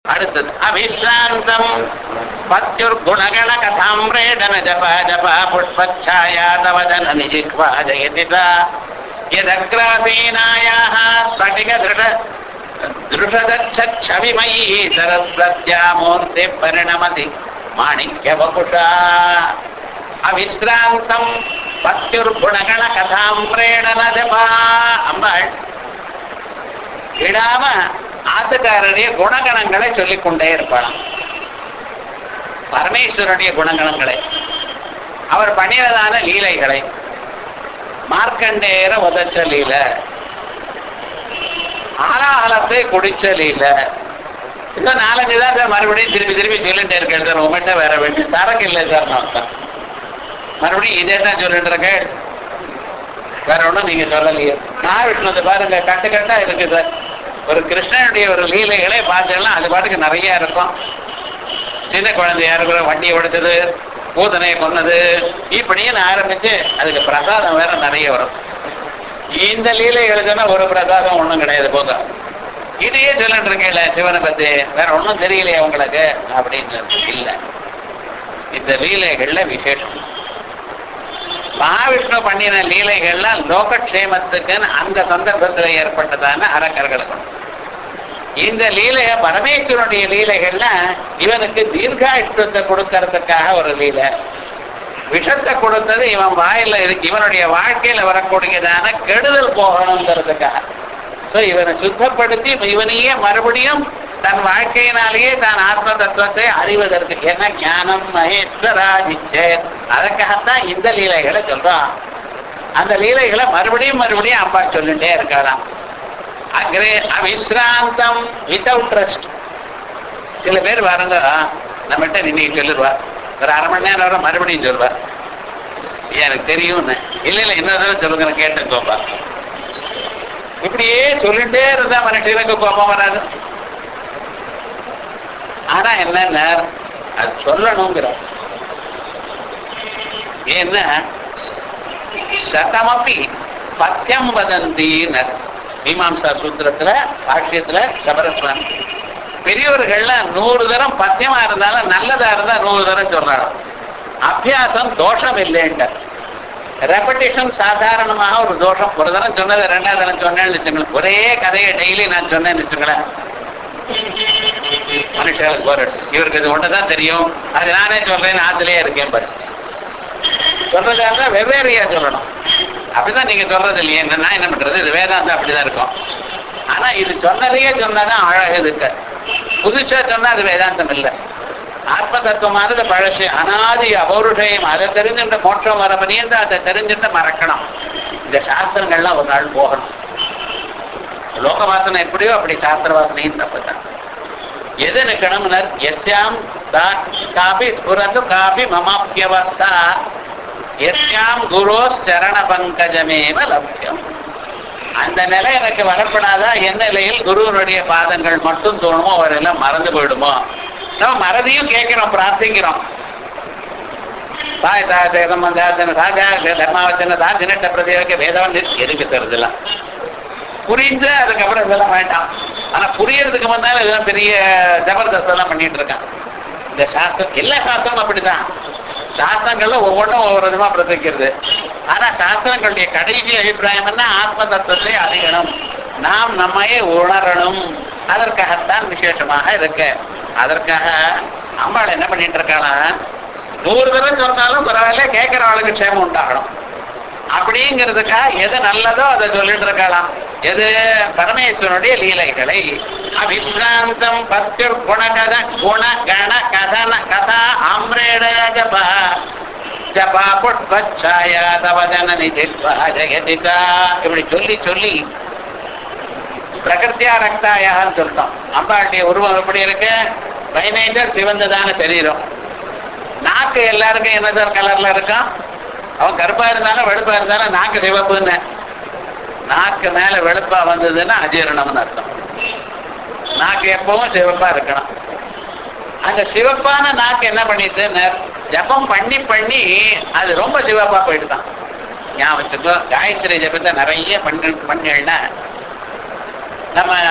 அடுத்தது அவிஸ்ராந்தம் பத்யுர் குணகண கதாம்ரேடன ஜப ஜப புஷ்பச்சாயா தவதன நிஜிக்வா ஜெயதிதா यदग्रासीनायाः स्फटिकदृढ दृढदच्छच्छविमयी सरस्वत्या मूर्तिः परिणमति माणिक्यवपुषा அவிஸ்ராந்தம் பத்யுர்குணகண கதாம் பிரேடன ஜபா அம்பாள் விடாம ஆத்துக்காரருடைய குணகணங்களை சொல்லிக் கொண்டே இருப்பாளாம் பரமேஸ்வரனுடைய குணகணங்களை அவர் பண்ணியதான லீலைகளை மார்க்கண்டேயர உதச்ச லீல ஆலாகலத்தை குடிச்ச லீல இன்னும் நாலஞ்சு தான் சார் மறுபடியும் திருப்பி திருப்பி சொல்லிட்டே இருக்கேன் சார் உங்கள்கிட்ட வேற வேண்டிய சரக்கு இல்லை சார் நான் சார் மறுபடியும் இதே தான் சொல்லிட்டு இருக்கேன் வேற ஒன்றும் நீங்க சொல்லலையே நான் விட்டுனது பாருங்க கட்டு கட்டா இருக்கு சார் ஒரு கிருஷ்ணனுடைய ஒரு லீலைகளே பார்த்தேன்னா அது பாட்டுக்கு நிறைய இருக்கும் சின்ன குழந்தையா இருக்கிற வண்டியை உடைச்சது பூதனையை கொன்னது இப்படின்னு ஆரம்பிச்சு அதுக்கு பிரசாதம் வேற நிறைய வரும் இந்த லீலைகளுக்குன்னா ஒரு பிரசாதம் ஒண்ணும் கிடையாது போக இதையே சொல்லிட்டு இருக்கீங்கள சிவனை பத்தி வேற ஒண்ணும் தெரியலையே உங்களுக்கு அப்படின்னு இல்ல இந்த லீலைகள்ல விசேஷம் மகாவிஷ்ணு பண்ணின லீலைகள்லாம் லோகக்ஷேமத்துக்குன்னு அந்த சந்தர்ப்பத்தில் ஏற்பட்டதான அரக்கர்களுக்கு இந்த லீலைய பரமேஸ்வரனுடைய லீலைகள்ல இவனுக்கு தீர்காயுஷத்தை கொடுக்கறதுக்காக ஒரு லீலை விஷத்தை கொடுத்தது இவன் வாயில இருக்கு இவனுடைய வாழ்க்கையில வரக்கூடியதான கெடுதல் போகணுங்கிறதுக்காக ஸோ இவனை சுத்தப்படுத்தி இவனையே மறுபடியும் தன் வாழ்க்கையினாலேயே தான் ஆத்ம தத்துவத்தை அறிவதற்கு என்ன ஞானம் மகேஸ்வராஜிச்சே அதற்காகத்தான் இந்த லீலைகளை சொல்றான் அந்த லீலைகளை மறுபடியும் மறுபடியும் அப்பா சொல்லிட்டே இருக்கலாம் அக்ரே அவிஸ்ராந்தம் வித்தவுட் ட்ரஸ்ட் சில பேர் வரங்க நம்மகிட்ட இன்னைக்கு சொல்லிடுவா ஒரு அரை மணி நேரம் வர மறுபடியும் சொல்லுவார் எனக்கு தெரியும்னு இல்ல இல்ல இன்னொரு தடவை சொல்லுங்க நான் கேட்டுக்கோப்பா இப்படியே சொல்லிட்டே இருந்தா மனுஷனுக்கு கோபம் வராது ஆனா என்ன அது சொல்லணுங்கிற ஏன்னா சதமப்பி பத்தியம் வதந்தினர் மீமாம்சா சூத்திரத்துல பாஷ்யத்துல சபரஸ்வாமி பெரியவர்கள்லாம் நூறு தரம் பத்தியமா இருந்தாலும் நல்லதா இருந்தா நூறு தரம் சொல்றாங்க அபியாசம் தோஷம் இல்லைன்ற ரெப்படேஷன் சாதாரணமாக ஒரு தோஷம் ஒரு தரம் சொன்னதை ரெண்டாவது தரம் சொன்னேன்னு வச்சுங்களேன் ஒரே கதையை டெய்லி நான் சொன்னேன்னு வச்சுங்களேன் மனுஷனுக்கு போற இவருக்கு இது ஒண்ணுதான் தெரியும் அது நானே சொல்றேன் ஆத்துலயே இருக்கேன் பாரு சொல்றதா இருந்தா வெவ்வேறையா சொல்லணும் அப்படிதான் நீங்க சொல்றது இல்லையே நான் என்ன பண்றது இது வேதாந்தம் அப்படிதான் இருக்கும் ஆனா இது சொன்னதையே சொன்னாதான் அழகு இருக்கு புதுசா சொன்னா அது வேதாந்தம் இல்லை ஆத்ம தத்துவமானது பழசு அனாதி அபௌருஷயம் அதை தெரிஞ்சுட்ட மோட்சம் வர பணியந்து அதை தெரிஞ்சுட்டு மறக்கணும் இந்த சாஸ்திரங்கள்லாம் ஒரு நாள் போகணும் லோக வாசனை எப்படியோ அப்படி சாஸ்திர வாசனையும் தப்புதான் எது நிற்கணும்னர் எஸ்யாம் காபி ஸ்புரந்து காபி மமாப்பியவஸ்தா எஸ்யாம் குரோ சரண பங்கஜமேவ லட்சியம் அந்த நிலை எனக்கு வரப்படாதா எந்த நிலையில் குருவனுடைய பாதங்கள் மட்டும் தோணுமோ அவரெல்லாம் மறந்து போயிடுமோ நம்ம மறதியும் கேட்கிறோம் பிரார்த்திக்கிறோம் தாய் தாத்தம் ராஜா தர்மாவச்சன தாஜினட்ட பிரதேவக்கு வேதவன் எதுக்கு தருதெல்லாம் புரிஞ்சு அதுக்கப்புறம் இதெல்லாம் வேண்டாம் ஆனா புரியறதுக்கு முன்னால இதெல்லாம் பெரிய ஜபர்தஸ்தெல்லாம் பண்ணிட்டு இருக்கான் இந்த சாஸ்திரம் எல்லா சாஸ்திரமும் அப்படிதான் சாஸ்திரங்கள்ல ஒவ்வொன்றும் ஒவ்வொரு விதமா பிரதிக்கிறது ஆனா சாஸ்திரங்களுடைய கடைசி அபிப்பிராயம் என்ன ஆத்ம தத்துவத்தை அறியணும் நாம் நம்மையே உணரணும் அதற்காகத்தான் விசேஷமாக இருக்கு அதற்காக அம்பாள் என்ன பண்ணிட்டு இருக்காளா நூறு தடவை சொன்னாலும் பரவாயில்ல கேட்கிறவளுக்கு க்ஷேமம் உண்டாகணும் அப்படிங்கிறதுக்காக எது நல்லதோ அதை சொல்லிட்டு இருக்கலாம் எது பரமேஸ்வரனுடைய லீலைகளை அவிஸ்ராந்தம் பத்து குணகத குண கண கதன கதா ஆம்ரேட ஜபா ஜபா புட்பச்சாயா தவஜன நிதித்வா ஜெகதிதா இப்படி சொல்லி சொல்லி பிரகிருத்தியா ரக்தாயான்னு சொல்லிட்டோம் அம்பாளுடைய உருவம் எப்படி இருக்கு பதினைந்தர் சிவந்ததான சரீரம் நாக்கு எல்லாருக்கும் என்ன சார் கலர்ல இருக்கும் அவன் கருப்பா இருந்தாலும் வெளுப்பா இருந்தாலும் நாக்கு சிவப்புன்னு நாக்கு மேல வெளுப்பா வந்ததுன்னா அஜீரணம்னு அர்த்தம் நாக்கு எப்பவும் சிவப்பா இருக்கணும் அந்த சிவப்பான நாக்கு என்ன பண்ணிட்டு ஜபம் பண்ணி பண்ணி அது ரொம்ப சிவப்பா போயிட்டுதான் ஞாபகத்துக்கோ காயத்ரி ஜபத்தை நிறைய பண்ண பண்ணா நம்ம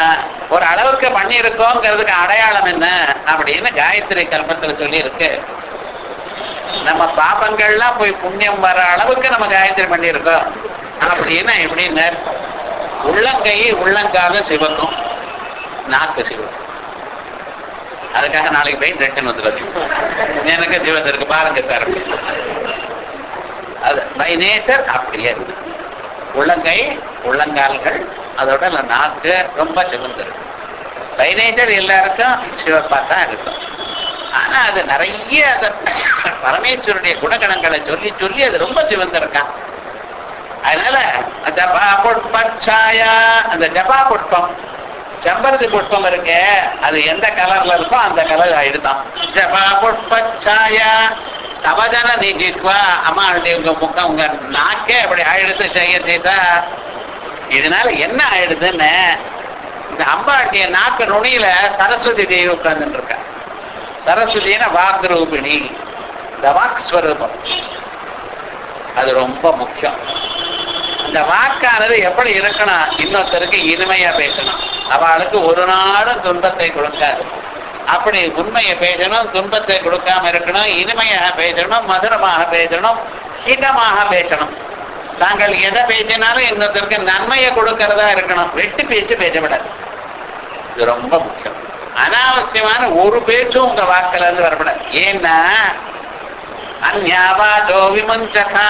ஒரு அளவுக்கு பண்ணி இருக்கோங்கிறதுக்கு அடையாளம் என்ன அப்படின்னு காயத்ரி கல்பத்துல சொல்லி இருக்கு நம்ம பாபங்கள்லாம் போய் புண்ணியம் வர அளவுக்கு நம்ம காயத்ரி பண்ணியிருக்கோம் அப்படின்னா எப்படின்னு உள்ளங்கை உள்ளங்கால சிவக்கும் நாக்கு சிவக்கும் அதுக்காக நாளைக்கு போய் டென்ஷன் வந்துடுது எனக்கு சிவத்து இருக்கு பாருங்க சார் அப்படின்னு. அது பை நேச்சர் அப்படியே இருக்கு உள்ளங்கை உள்ளங்கால்கள் அதோட இந்த நாக்கு ரொம்ப சிவந்திருக்கு பை நேச்சர் எல்லாருக்கும் சிவப்பா தான் இருக்கும் ஆனா அது நிறைய அந்த பரமேஸ்வருடைய குணகணங்களை சொல்லி சொல்லி அது ரொம்ப சிவந்திருக்கான் அதனால ஜபா புஷ்பச்சாயா அந்த ஜபா புஷ்பம் செம்பருத்தி புஷ்பம் இருக்கு அது எந்த கலர்ல இருக்கோ அந்த கலர் ஆயிடுதான் ஜபா புஷ்பச்சாயா தவஜன நீஜித்வா அம்மாளுடைய உங்க முகம் உங்க நாக்கே அப்படி ஆயிடுத்து செய்யத்தீசா இதனால என்ன ஆயிடுதுன்னு இந்த அம்பாட்டிய நாக்கு நுனியில சரஸ்வதி தேவி உட்கார்ந்துட்டு இருக்கா சரஸ்வதினா வாக் ரூபிணி இந்த வாக் ஸ்வரூபம் அது ரொம்ப முக்கியம் அந்த வாக்கானது எப்படி இருக்கணும் இன்னொருத்தருக்கு இனிமையா பேசணும் அவளுக்கு ஒரு நாளும் துன்பத்தை கொடுக்காது அப்படி உண்மையை பேசணும் துன்பத்தை கொடுக்காம இருக்கணும் இனிமையாக பேசணும் மதுரமாக பேசணும் ஹிதமாக பேசணும் தாங்கள் எதை பேசினாலும் இன்னொருத்தருக்கு நன்மையை கொடுக்கறதா இருக்கணும் வெட்டி பேச்சு பேசப்படாது இது ரொம்ப முக்கியம் அனாவசியமான ஒரு பேச்சும் உங்க வாக்குல இருந்து வரப்படாது ஏன்னா அந்யாவாதோ விமஞ்சகா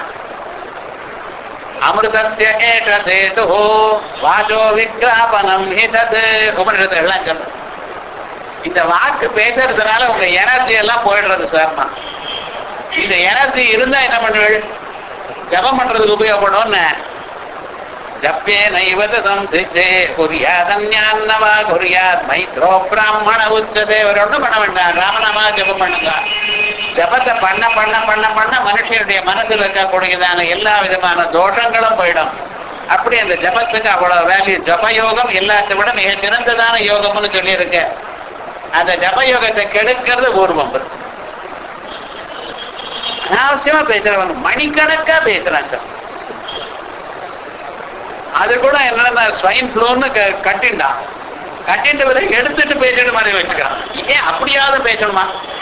அமிர்தஸ்ய ஏக சேது வாஜோ விக்ராபனம் ஹிதது உபனிஷத்து எல்லாம் சொல்றது இந்த வாக்கு பேசுறதுனால உங்க எனர்ஜி எல்லாம் போயிடுறது சார்மா இந்த எனர்ஜி இருந்தா என்ன பண்ணுவீள் ஜபம் பண்றதுக்கு உபயோகப்படும்னு ஜப்பே நைவத சம்சிச்சே குறியாதன்யான்னவா குறியாத் மைத்ரோ பிராமண உச்சதே ஒரு ஒன்றும் பண்ண வேண்டாம் ராமநாமா ஜபம் பண்ணுங்க ஜபத்தை பண்ண பண்ண பண்ண பண்ண மனுஷனுடைய மனசுல இருக்கக்கூடியதான எல்லா விதமான தோஷங்களும் போயிடும் அப்படி அந்த ஜபத்துக்கு அவ்வளவு வேல்யூ ஜப யோகம் எல்லாத்தை விட மிக சிறந்ததான யோகம்னு சொல்லியிருக்க அந்த ஜப யோகத்தை கெடுக்கிறது பூர்வம் அனாவசியமா பேசுறவங்க மணிக்கணக்கா பேசுறான் சார் அது கூட என்னன்னா ஸ்வைன் ஃப்ளூன்னு கட்டிண்டான் கட்டிட்டு பிறகு எடுத்துட்டு பேசிட்டு மாதிரி வச்சுக்கான் ஏன் அப்படியாவது பேசணுமா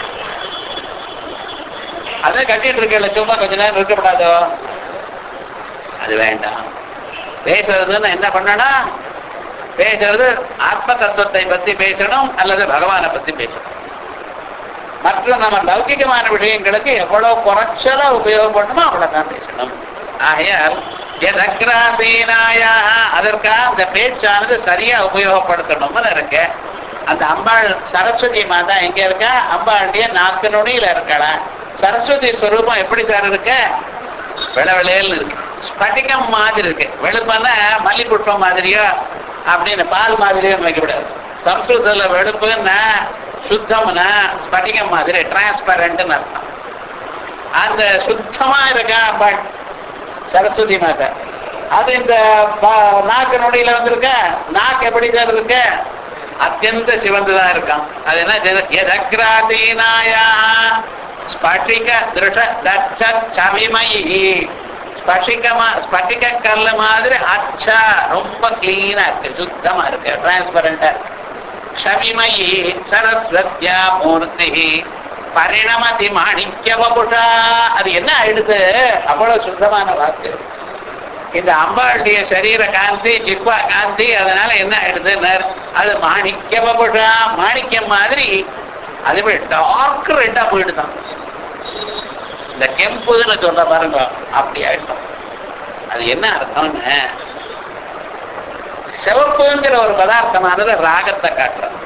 அதை கட்டிட்டு இருக்கல சும்மா கொஞ்ச நேரம் இருக்கப்படாதோ அது வேண்டாம் பேசுறதுன்னு என்ன பண்ணணும் பேசுறது ஆத்ம தத்துவத்தை பத்தி பேசணும் அல்லது பகவானை பத்தி பேசணும் மற்ற நம்ம லௌகிகமான விஷயங்களுக்கு எவ்வளவு குறைச்சலா உபயோகப்படணுமோ அவ்வளவுதான் பேசணும் ஆகையால் எதக்ராசீனாயா அதற்காக அந்த பேச்சானது சரியா உபயோகப்படுத்தணும்னு இருக்கு அந்த அம்பாள் சரஸ்வதி மாதா எங்க இருக்கா அம்பாளுடைய நாக்கு நுனியில இருக்கடா சரஸ்வதி ஸ்வரூபம் எப்படி சார் இருக்க வெளவெளையல் இருக்கு ஸ்பட்டிகம் மாதிரி இருக்கு வெளுப்பான மல்லிப்புஷ்பம் மாதிரியோ அப்படின்னு பால் மாதிரியோ வைக்கப்படாது சம்ஸ்கிருதத்துல வெளுப்புன்னா சுத்தம்னா ஸ்பட்டிகம் மாதிரி டிரான்ஸ்பரண்ட்னு அர்த்தம் அந்த சுத்தமா இருக்கா அம்பாள் சரஸ்வதி மாதா அது இந்த ப- நாக்கு நொடியில வந்திருக்க நாக்கு எப்படி சார் இருக்க அத்தியந்த சிவந்துதான் இருக்கான் அது என்ன எதக்ராதீனாயா ஸ்பட்டிக திருஷ தட்ச சவிமயி ஸ்பட்டிகமா ஸ்பட்டிக கல்ல மாதிரி அச்சா ரொம்ப கிளீனா இருக்கு சுத்தமா இருக்கு டிரான்ஸ்பரண்டா ஷமிமயி சரஸ்வத்யா மூர்த்தி பரிணமதி மாணிக்கவபுஷா அது என்ன ஆயிடுது அவ்வளவு சுத்தமான வாக்கு இந்த அம்பாளுடைய சரீர காந்தி ஜிப்பா காந்தி அதனால என்ன ஆயிடுது அது மாணிக்கவபுஷா மாணிக்கம் மாதிரி அது டார்க் ரெட்டா போயிடுதான் இந்த கெம்புன்னு சொல்ற பாருங்க அப்படி ஆயிடும் அது என்ன அர்த்தம்னு சிவப்புங்கிற ஒரு பதார்த்தமானது ராகத்தை காட்டுறது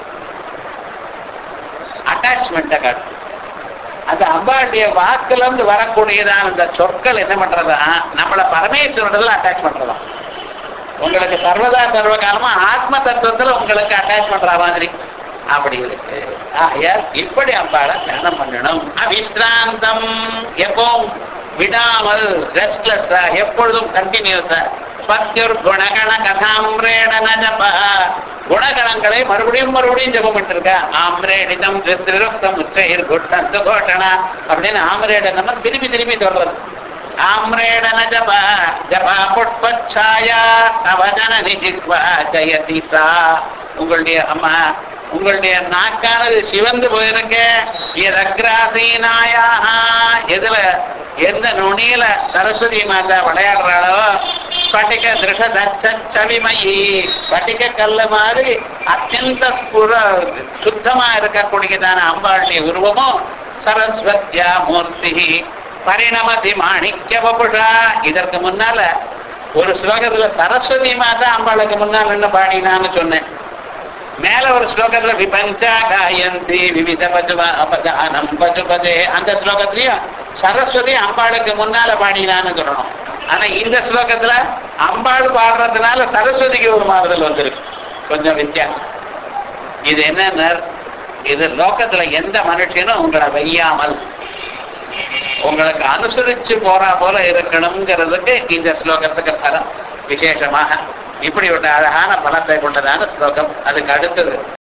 அட்டாச்மெண்ட்டை காட்டும் அந்த அம்பாளுடைய வாக்குல இருந்து வரக்கூடியதான அந்த சொற்கள் என்ன பண்றதா நம்மள பரமேஸ்வரத்துல அட்டாச் பண்றதா உங்களுக்கு சர்வதா சர்வ காலமா ஆத்ம தத்துவத்துல உங்களுக்கு அட்டாச் பண்ற மாதிரி அப்படி இருக்கு ஆகையால் இப்படி அம்பாளை தியானம் பண்ணணும் அவிஸ்ராந்தம் எப்பவும் விடாமல் ரெஸ்ட்லெஸ்ஸா எப்பொழுதும் கண்டினியூஸா பக்திர் குணகண கதாம்ரேண ஜப குணகணங்களை மறுபடியும் மறுபடியும் ஜபம் பண்ணிருக்க ஆம்ரேடிதம் திருத்தம் உச்சைர் குட்டம் கோட்டணா அப்படின்னு ஆம்ரேட நம்ம திருப்பி திருப்பி சொல்றது தாமிரேண ஜப ஜபா புஷ்பச்சாயா தவ ஜனனி ஜித்வா ஜெயதி சா உங்களுடைய அம்மா உங்களுடைய நாக்கானது சிவந்து போயிருக்கு எதக்ராசீனாயாக எதுல எந்த நுனியில சரஸ்வதி மாதா விளையாடுறாளோ ஸ்பட்டிக திருஷ தச்சவிமயி ஸ்பட்டிக கல்லு மாதிரி அத்தியந்த புற சுத்தமா இருக்கக்கூடியதான அம்பாளுடைய உருவமும் சரஸ்வத்யா மூர்த்தி பரிணமதி மாணிக்க வபுஷா இதற்கு முன்னால ஒரு ஸ்லோகத்துல சரஸ்வதி மாதா அம்பாளுக்கு முன்னால் நின்று பாடினான்னு சொன்னேன் மேல ஒரு ஸ்லோகத்துல விபஞ்சா காயந்தி விவித பசுவ அபதானம் பசுபதே அந்த ஸ்லோகத்திலையும் சரஸ்வதி அம்பாளுக்கு முன்னால பாடினான்னு சொல்லணும் ஆனா இந்த ஸ்லோகத்துல அம்பாள் பாடுறதுனால சரஸ்வதிக்கு ஒரு மாறுதல் வந்திருக்கு கொஞ்சம் வித்தியாசம் இது என்ன இது லோகத்துல எந்த மனுஷனும் உங்களை வையாமல் உங்களுக்கு அனுசரிச்சு போறா போல இருக்கணுங்கிறதுக்கு இந்த ஸ்லோகத்துக்கு பலம் விசேஷமாக இப்படி ஒரு அழகான பலத்தை கொண்டதான ஸ்லோகம் அதுக்கு அடுத்தது